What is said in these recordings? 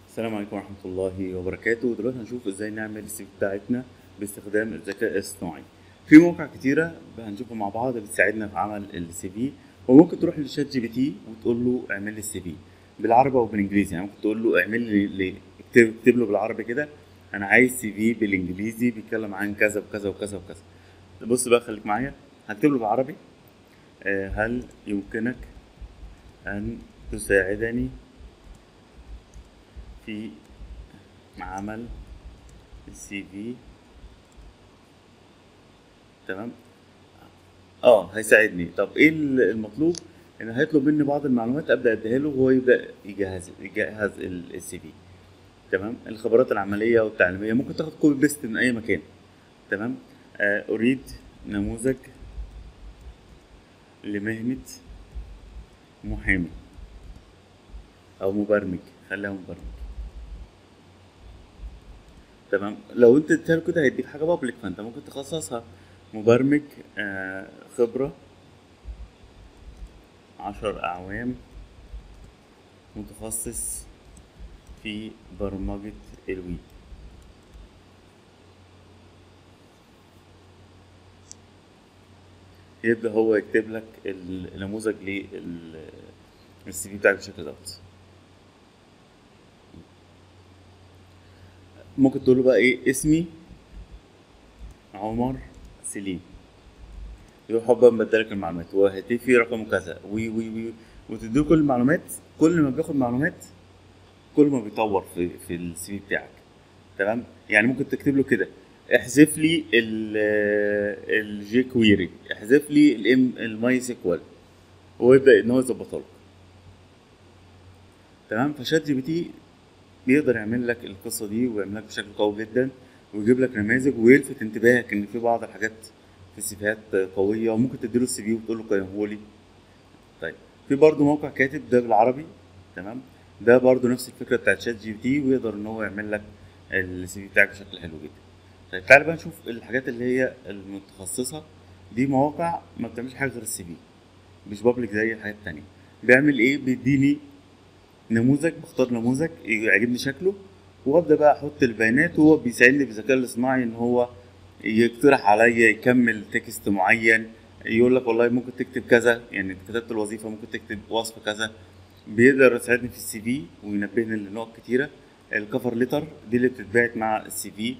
السلام عليكم ورحمة الله وبركاته دلوقتي هنشوف ازاي نعمل السي في بتاعتنا باستخدام الذكاء الاصطناعي في مواقع كتيرة هنشوفها مع بعض بتساعدنا في عمل السي في وممكن تروح لشات جي بي تي وتقول له اعمل لي السي في بالعربي او بالانجليزي يعني ممكن تقول له اعمل لي لي- اكتب اكتب له بالعربي كده انا عايز سي في بالانجليزي بيتكلم عن كذا وكذا وكذا وكذا بص بقى خليك معايا هكتب له بالعربي آه، هل يمكنك ان تساعدني في عمل السي في تمام اه هيساعدني طب ايه ال- المطلوب ان هيطلب مني بعض المعلومات ابدا اديها له وهو يبدا يجهز يجهز السي في تمام الخبرات العمليه والتعليميه ممكن تاخد كوبي بيست من اي مكان تمام آه اريد نموذج لمهنه محامي او مبرمج خليها مبرمج تمام لو انت اديتها له كده هيديك حاجه بابليك فانت ممكن تخصصها مبرمج آه خبره عشر اعوام متخصص في برمجه الويب يبدا هو يكتب لك النموذج للسي في بتاعك بالشكل دوت ممكن تقول له بقى ايه اسمي عمر سليم يروح هو بقى مبدلك المعلومات وهتفي رقمه كذا وي وي وي وتديله كل المعلومات كل ما بياخد معلومات كل ما بيطور في في السي في بتاعك تمام يعني ممكن تكتب له كده احذف لي الجي كويري احذف لي الام الماي سيكوال ويبدا ان هو يظبطها لك تمام فشات جي بي تي بيقدر يعمل لك القصه دي ويعمل لك بشكل قوي جدا ويجيب لك نماذج ويلفت انتباهك ان في بعض الحاجات في السيفيهات قويه وممكن تديله السي في وتقول له قيمه لي طيب في برضه موقع كاتب ده بالعربي تمام ده برضه نفس الفكره بتاعت شات جي بي تي ويقدر ان هو يعمل لك السي في بتاعك بشكل حلو جدا طيب تعالى بقى نشوف الحاجات اللي هي المتخصصه دي مواقع ما بتعملش حاجه غير السي في مش بابليك زي الحاجات التانية بيعمل ايه بيديني نموذج بختار نموذج يعجبني شكله وابدا بقى احط البيانات وهو بيساعدني بالذكاء الاصطناعي ان هو يقترح عليا يكمل تكست معين يقول لك والله ممكن تكتب كذا يعني انت كتبت الوظيفه ممكن تكتب وصف كذا بيقدر يساعدني في السي في وينبهني لنقط كتيره الكفر ليتر دي اللي بتتبعت مع السي في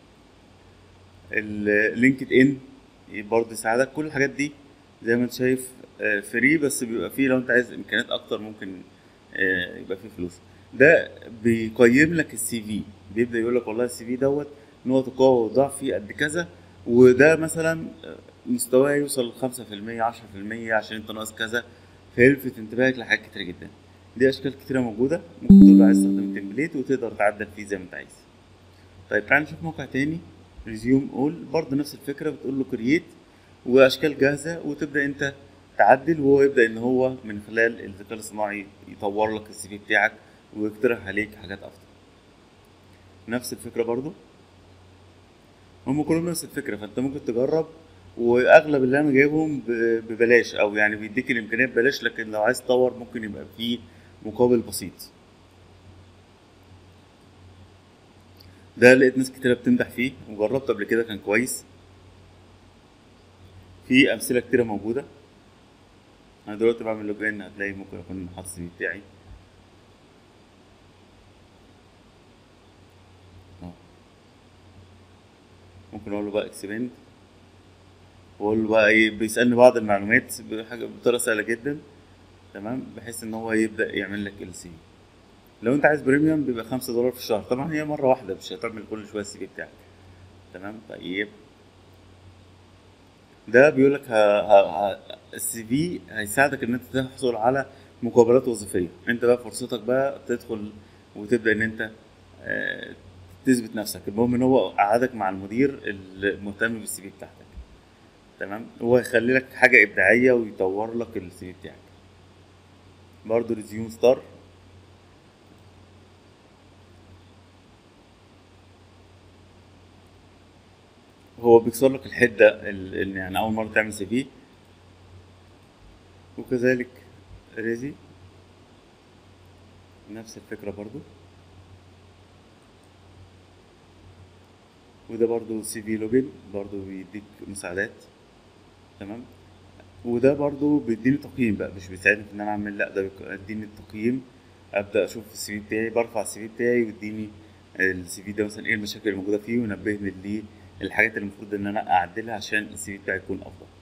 اللينكد ان برضه يساعدك كل الحاجات دي زي ما انت شايف فري بس بيبقى فيه لو انت عايز امكانيات اكتر ممكن آه، يبقى فيه فلوس ده بيقيم لك السي في بيبدا يقول لك والله السي في دوت نقط القوه والضعف فيه قد كذا وده مثلا آه، مستواه يوصل ل 5% 10% عشان انت ناقص كذا فيلفت انتباهك لحاجات كتير جدا دي اشكال كتيره موجوده ممكن تقول له عايز تستخدم التمبليت وتقدر تعدل فيه زي ما انت عايز طيب تعال نشوف موقع تاني ريزيوم اول برضه نفس الفكره بتقول له كرييت واشكال جاهزه وتبدا انت تعدل وهو يبدا ان هو من خلال الذكاء الاصطناعي يطور لك السي في بتاعك ويقترح عليك حاجات افضل نفس الفكره برضو هم كلهم نفس الفكره فانت ممكن تجرب واغلب اللي انا جايبهم ب- ببلاش او يعني بيديك الامكانيه ببلاش لكن لو عايز تطور ممكن يبقى فيه مقابل بسيط ده لقيت ناس كتيرة بتمدح فيه وجربته قبل كده كان كويس في امثله كتيره موجوده انا دلوقتي بعمل لوج ان هتلاقي ممكن اكون حاطط السي في بتاعي أهو. ممكن اقول له بقى اكسبند واقول له بقى ايه بيسالني بعض المعلومات بحاجه بطريقه سهله جدا تمام بحيث ان هو يبدا يعمل لك السي في لو انت عايز بريميوم بيبقى خمسة دولار في الشهر طبعا هي مره واحده مش هتعمل كل شويه السي في بتاعك تمام طيب ده بيقول لك ه... ه... ه... السي في هيساعدك ان انت تحصل على مقابلات وظيفيه انت بقى فرصتك بقى تدخل وتبدا ان انت آه، تثبت نفسك المهم ان هو قعدك مع المدير المهتم بالسي في بتاعتك تمام هو هيخلي لك حاجه ابداعيه ويطور لك السي في بتاعك برضه ريزيوم ستار هو بيكسر لك الحده ال- ال- يعني اول مره تعمل سي في وكذلك ريزي نفس الفكرة برضو وده برضو سي في لوجن برضو بيديك مساعدات تمام وده برضو بيديني تقييم بقى مش بيساعدني في ان انا اعمل لا ده بيديني التقييم ابدا اشوف السي في بتاعي برفع السي في بتاعي ويديني السي في ده مثلا ايه المشاكل الموجوده فيه وينبهني ليه الحاجات اللي المفروض ان انا اعدلها عشان السي في بتاعي يكون افضل